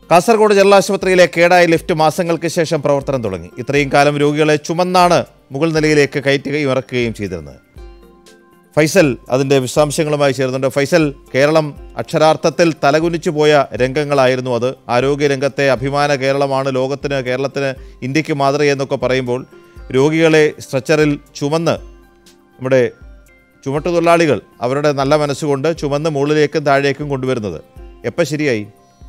Kasaragod general ആശുപത്രിയിലെ കേടായ lift മാസങ്ങൾക്ക് ശേഷം പ്രവർത്തനം തുടങ്ങി ഇത്രയും കാലം രോഗികളെ ചുമന്നാണ് മുകൾ നിലയിലേക്ക് കയറ്റുകയും ഇറക്കുകയും ചെയ്തിരുന്നത് ഫൈസൽ അതിൻ്റെ വിശദാംശങ്ങളുമായി ചേർന്നുണ്ട് ഫൈസൽ കേരളം അക്ഷരാർത്ഥത്തിൽ തലകുനിച്ചു പോയ രംഗങ്ങളായിരുന്നു അത് ആരോഗ്യരംഗത്തെ അഭിമാന കേരളമാണ് ലോകത്തിന് കേരളത്തിന് ഇന്ത്യക്ക് മാതൃകയെന്നൊക്കെ പറയുമ്പോൾ രോഗികളെ സ്ട്രെച്ചറിൽ ചുമന്ന് നമ്മുടെ ചുമട്ടുതൊഴിലാളികൾ അവരുടെ നല്ല മനസ്സുകൊണ്ട് ചുമന്ന് മുകളിലേക്കും താഴേക്കും കൊണ്ടുവരുന്നത് എപ്പോൾ ശരിയായി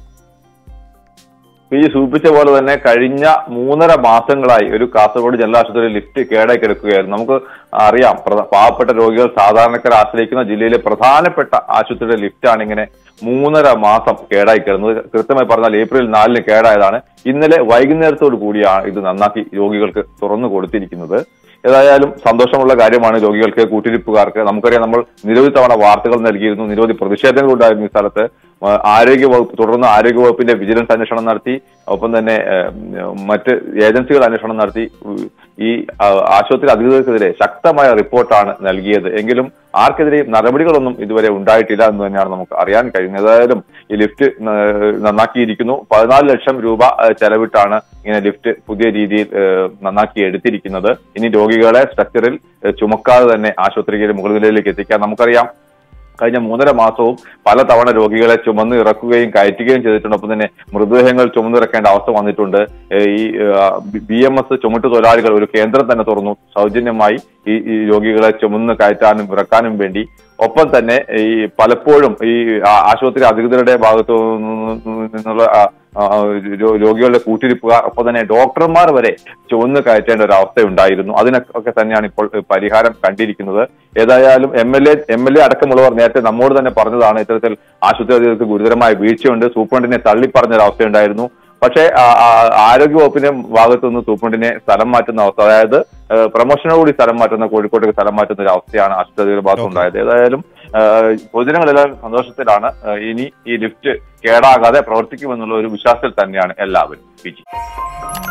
ഈ സൂചിപ്പിച്ച പോലെ തന്നെ കഴിഞ്ഞ മൂന്നര മാസങ്ങളായി ഒരു കാസർഗോഡ് ജനറൽ ആശുപത്രി ലിഫ്റ്റ് കേടായി കിടക്കുകയായിരുന്നു നമുക്ക് അറിയാം പ്ര- പാവപ്പെട്ട രോഗികൾ സാധാരണക്കാർ ആശ്രയിക്കുന്ന ജില്ലയിലെ പ്രധാനപ്പെട്ട ആശുപത്രിയുടെ ലിഫ്റ്റാണ് ഇങ്ങനെ മൂന്നര മാസം കേടായി കിടന്നത് കൃത്യമായി പറഞ്ഞാൽ ഏപ്രിൽ നാലിന് കേടായതാണ് ഇന്നലെ വൈകുന്നേരത്തോടു കൂടിയാണ് ഇത് നന്നാക്കി രോഗികൾക്ക് തുറന്നു കൊടുത്തിരിക്കുന്നത് ഏതായാലും സന്തോഷമുള്ള കാര്യമാണ് രോഗികൾക്ക് കൂട്ടിരിപ്പുകാർക്ക് നമുക്കറിയാം നമ്മൾ നിരവധി തവണ വാർത്തകൾ നൽകിയിരുന്നു നിരവധി പ്രതിഷേധങ്ങൾ ഉണ്ടായിരുന്നു ഈ സ്ഥലത്ത് ആ, ആരോഗ്യ വകുപ്പ് തുടർന്ന് ആരോഗ്യ വകുപ്പിന്റെ വിജിലൻസ് അന്വേഷണം നടത്തി ഒപ്പം തന്നെ ഏഹ്, മറ്റ് ഏജൻസികൾ അന്വേഷണം നടത്തി ഉ- ഈ ആ, ആശുപത്രി അധികൃതർക്കെതിരെ ശക്തമായ റിപ്പോർട്ടാണ് നൽകിയത് എങ്കിലും ആർക്കെതിരെയും നടപടികളൊന്നും ഇതുവരെ ഉണ്ടായിട്ടില്ല എന്ന് തന്നെയാണ് നമുക്ക് അറിയാൻ കഴിയുന്നത് ഏതായാലും ഈ ലിഫ്റ്റ് ന- നന്നാക്കിയിരിക്കുന്നു പതിനാല് ലക്ഷം രൂപ ഏഹ്, ചെലവിട്ടാണ് ഇങ്ങനെ ലിഫ്റ്റ് പുതിയ രീതിയിൽ ഏഹ്, നന്നാക്കി എടുത്തിരിക്കുന്നത് ഇനി രോഗികളെ സ്ട്രക്ചറിൽ ഏഹ്, ചുമക്കാതെ തന്നെ ആശുപത്രിയിലെ മുകൾ നിലയിലേക്ക് എത്തിക്കാം നമുക്കറിയാം കഴിഞ്ഞ മൂന്നര മാസവും പലതവണ രോഗികളെ ചുമന്ന് ഇറക്കുകയും കയറ്റുകയും ചെയ്തിട്ടുണ്ട് ഒപ്പം തന്നെ മൃതദേഹങ്ങൾ ചുമന്നിറക്കേണ്ട അവസ്ഥ വന്നിട്ടുണ്ട് ഏഹ് ഈ ബി എം എസ് ചുമട്ടു തൊഴിലാളികൾ ഒരു കേന്ദ്രം തന്നെ തുറന്നു സൗജന്യമായി ഈ ഈ രോഗികളെ ചുമന്ന് കയറ്റാനും ഇറക്കാനും വേണ്ടി ഒപ്പം തന്നെ ഈ പലപ്പോഴും ഈ ആ- ആശുപത്രി അധികൃതരുടെ ഭാഗത്തു നിന്ന് നിന്നുള്ള ആ, ആ, രോ- രോഗികളുടെ കൂട്ടിരിപ്പുകാർ ഒപ്പം തന്നെ ഡോക്ടർമാർ വരെ ചുവന്ന് കയറ്റേണ്ട ഒരു അവസ്ഥ ഉണ്ടായിരുന്നു അതിനൊക്കെ തന്നെയാണ് ഇപ്പോൾ പരിഹാരം കണ്ടിരിക്കുന്നത് ഏതായാലും M L A M L A അടക്കമുള്ളവർ നേരത്തെ നമ്മോട് തന്നെ പറഞ്ഞതാണ് ഇത്തരത്തിൽ ആശുപത്രി അധികൃതർക്ക് ഗുരുതരമായ വീഴ്ചയുണ്ട് സൂപ്രണ്ടിനെ തള്ളിപ്പറഞ്ഞ ഒരു അവസ്ഥയുണ്ടായിരുന്നു പക്ഷേ ആ- ആ- ആരോഗ്യ വകുപ്പിന്റെ ഭാഗത്തു നിന്ന് സൂപ്രണ്ടിനെ സ്ഥലം മാറ്റുന്ന അവസ്ഥ അതായത് ഏഹ്, പ്രമോഷനോടുകൂടി സ്ഥലം മാറ്റുന്ന കോഴിക്കോട്ടേക്ക് സ്ഥലം മാറ്റുന്ന ഒരു അവസ്ഥയാണ് ആശുപത്രി അധികൃതരുടെ ഭാഗത്ത് ഉണ്ടായത് ഏതായാലും ഏഹ്, പൊതുജനങ്ങളെല്ലാം സന്തോഷത്തിലാണ് ഏഹ്, ഇനി ഈ ലിഫ്റ്റ് കേടാകാതെ പ്രവർത്തിക്കുമെന്നുള്ള ഒരു വിശ്വാസത്തിൽ തന്നെയാണ് എല്ലാവരും പി ജി